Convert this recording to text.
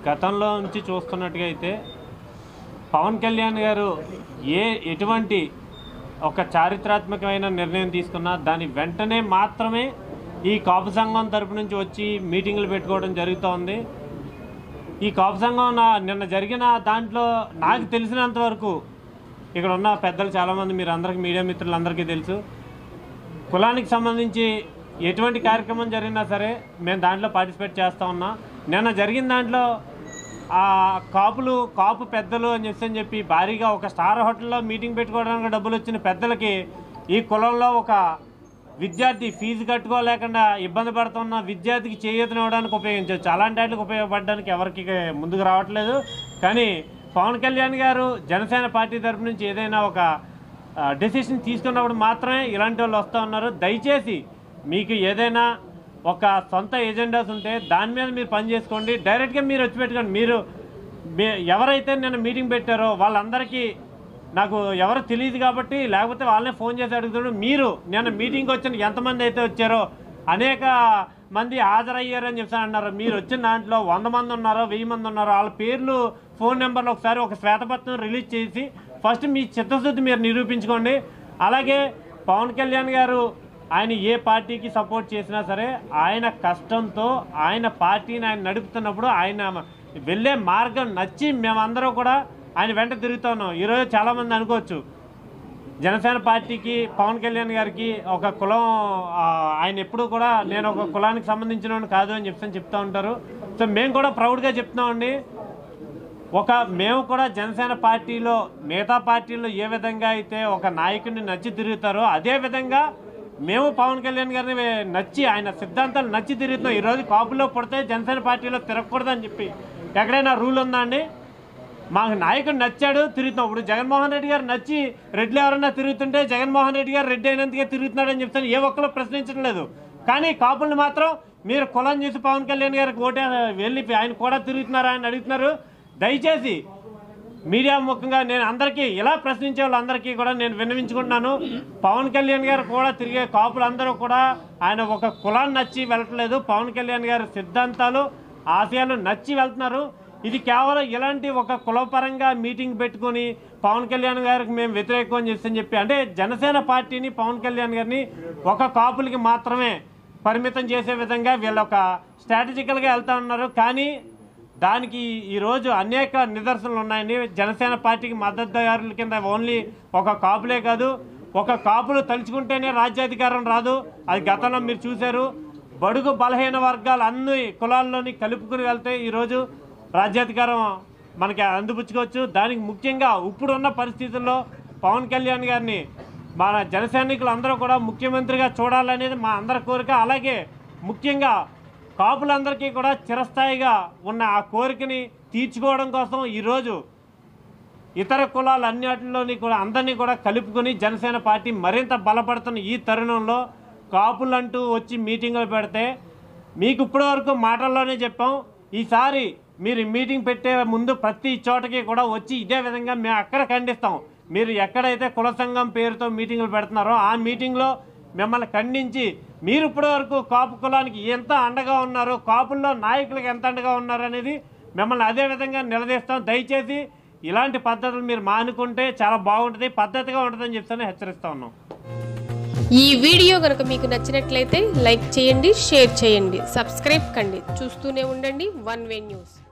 గతంలో నుంచి చూస్తున్నట్టుగా అయితే పవన్ కళ్యాణ్ గారు ఏ ఎటువంటి ఒక చారిత్రాత్మకమైన నిర్ణయం తీసుకున్నా దాని వెంటనే మాత్రమే ఈ కాపు సంఘం తరపు నుంచి వచ్చి మీటింగులు పెట్టుకోవడం జరుగుతోంది ఈ కాపు సంఘం నా నిన్న జరిగిన దాంట్లో నాకు తెలిసినంత వరకు ఇక్కడ ఉన్న పెద్దలు చాలామంది మీరు అందరికీ మీడియా మిత్రులందరికీ తెలుసు కులానికి సంబంధించి ఎటువంటి కార్యక్రమం జరిగినా సరే మేము దాంట్లో పార్టిసిపేట్ చేస్తూ ఉన్నాం నిన్న జరిగిన దాంట్లో ఆ కాపులు కాపు పెద్దలు అని చెప్పి అని చెప్పి భారీగా ఒక స్టార్ హోటల్లో మీటింగ్ పెట్టుకోవడానికి డబ్బులు వచ్చిన పెద్దలకి ఈ కులంలో ఒక విద్యార్థి ఫీజు కట్టుకోలేకుండా ఇబ్బంది పడుతున్న విద్యార్థికి చేయూతనివ్వడానికి ఉపయోగించవచ్చు అలాంటి వాటికి ఉపయోగపడడానికి ఎవరికి ముందుకు రావట్లేదు కానీ పవన్ కళ్యాణ్ గారు జనసేన పార్టీ తరపు నుంచి ఏదైనా ఒక డెసిషన్ తీసుకున్నప్పుడు మాత్రమే ఇలాంటి వాళ్ళు వస్తూ ఉన్నారు దయచేసి మీకు ఏదైనా ఒక సొంత ఎజెండాస్ ఉంటే దాని మీద మీరు పని చేసుకోండి డైరెక్ట్గా మీరు వచ్చి పెట్టుకోండి మీరు మీ- ఎవరైతే నేను మీటింగ్ పెట్టారో వాళ్ళందరికీ నాకు ఎవరు తెలియదు కాబట్టి లేకపోతే వాళ్ళనే ఫోన్ చేసి అడుగుతున్నాడు మీరు నేను మీటింగ్కి వచ్చిన ఎంతమంది అయితే వచ్చారో అనేక మంది హాజరయ్యారు అని చెప్పి అన్నారు మీరు వచ్చిన దాంట్లో వంద మంది ఉన్నారో వెయ్యి మంది ఉన్నారో వాళ్ళ పేర్లు ఫోన్ నెంబర్లు ఒకసారి ఒక శ్వేతపత్రం రిలీజ్ చేసి ఫస్ట్ మీ చిత్తశుద్ధి మీరు నిరూపించుకోండి అలాగే పవన్ కళ్యాణ్ గారు ఆయన ఏ పార్టీకి సపోర్ట్ చేసినా సరే ఆయన కష్టంతో ఆయన పార్టీని ఆయన నడుపుతున్నప్పుడు ఆయన వెళ్ళే మార్గం నచ్చి మేమందరం కూడా ఆయన వెంట తిరుగుతున్నాం ఈరోజు చాలామంది అనుకోవచ్చు జనసేన పార్టీకి పవన్ కళ్యాణ్ గారికి ఒక కులం ఆ, ఆయన ఎప్పుడు కూడా నేను ఒక కులానికి సంబంధించిన కాదు అని చెప్పి చెప్తూ ఉంటారు సో మేము కూడా ప్రౌడ్గా చెప్తున్నామండి ఒక మేము కూడా జనసేన పార్టీలో మిగతా పార్టీల్లో ఏ విధంగా అయితే ఒక నాయకుడిని నచ్చి తిరుగుతారో అదే విధంగా మేము పవన్ కళ్యాణ్ గారిని నచ్చి ఆయన సిద్ధాంతాలు నచ్చి తిరుగుతున్నాం ఈరోజు కాపులో పుడితే జనసేన పార్టీలో తిరగకూడదని చెప్పి ఎక్కడైనా రూల్ ఉందా అండి మాకు నాయకుడు నచ్చాడు తిరుగుతున్నాం ఇప్పుడు జగన్మోహన్ రెడ్డి గారు నచ్చి రెడ్లు ఎవరన్నా తిరుగుతుంటే జగన్మోహన్ రెడ్డి గారు రెడ్డి అయినందుకే తిరుగుతున్నాడని చెప్తాను ఏ ఒక్కరు ప్రశ్నించడం లేదు కానీ కాపుల్ని మాత్రం మీరు కులం చూసి పవన్ కళ్యాణ్ గారికి ఓటే వెళ్ళి ఆయన కూడా తిరుగుతున్నారా అని అడుగుతున్నారు దయచేసి మీడియా ముఖంగా నేను అందరికీ ఇలా ప్రశ్నించే వాళ్ళందరికీ కూడా నేను విన్నవించుకుంటున్నాను పవన్ కళ్యాణ్ గారు కూడా తిరిగే కాపులందరూ కూడా ఆయన ఒక కులాన్ని నచ్చి వెళ్ళట్లేదు పవన్ కళ్యాణ్ గారి సిద్ధాంతాలు ఆశయాలు నచ్చి వెళ్తున్నారు ఇది కేవలం ఇలాంటి ఒక కులపరంగా మీటింగ్ పెట్టుకొని పవన్ కళ్యాణ్ గారికి మేము వ్యతిరేకం అని చెప్పి చెప్పి అంటే జనసేన పార్టీని పవన్ కళ్యాణ్ గారిని ఒక కాపులకి మాత్రమే పరిమితం చేసే విధంగా వీళ్ళు ఒక స్ట్రాటజికల్గా వెళ్తా ఉన్నారు కానీ దానికి ఈరోజు అనేక నిదర్శనలు ఉన్నాయండి జనసేన పార్టీకి మద్దతుదారుల కింద ఓన్లీ ఒక కాపులే కాదు ఒక కాపులు తలుచుకుంటేనే రాజ్యాధికారం రాదు అది గతంలో మీరు చూశారు బడుగు బలహీన వర్గాలు అన్ని కులాల్లోని కలుపుకుని వెళ్తే ఈరోజు రాజ్యాధికారం మనకి అందిపుచ్చుకోవచ్చు దానికి ముఖ్యంగా ఇప్పుడున్న పరిస్థితుల్లో పవన్ కళ్యాణ్ గారిని మన జన సైనికులు అందరూ కూడా ముఖ్యమంత్రిగా చూడాలనేది మా అందరి కోరిక అలాగే ముఖ్యంగా కాపులందరికీ కూడా చిరస్థాయిగా ఉన్న ఆ కోరికని తీర్చుకోవడం కోసం ఈరోజు ఇతర కులాలు అన్నిటిలోని కూడా అందరినీ కూడా కలుపుకొని జనసేన పార్టీ మరింత బలపడుతున్న ఈ తరుణంలో కాపులంటూ వచ్చి మీటింగులు పెడితే మీకు ఇప్పటివరకు మాటల్లోనే చెప్పాం ఈసారి మీరు మీటింగ్ పెట్టే ముందు ప్రతి చోటకి కూడా వచ్చి ఇదే విధంగా మేము అక్కడ ఖండిస్తాం మీరు ఎక్కడైతే కుల సంఘం పేరుతో మీటింగులు పెడుతున్నారో ఆ మీటింగ్లో మిమ్మల్ని ఖండించి మీరు ఇప్పటివరకు కాపు కులానికి ఎంత అండగా ఉన్నారో కాపుల్లో నాయకులకు ఎంత అండగా ఉన్నారు అనేది మిమ్మల్ని అదే విధంగా నిలదీస్తాం దయచేసి ఇలాంటి పద్ధతులు మీరు మానుకుంటే చాలా బాగుంటుంది పద్ధతిగా ఉంటుందని చెప్తాను హెచ్చరిస్తా ఉన్నాం ఈ వీడియో కనుక మీకు నచ్చినట్లయితే లైక్ చేయండి షేర్ చేయండి సబ్స్క్రైబ్ కండి చూస్తూనే ఉండండి వన్ వే న్యూస్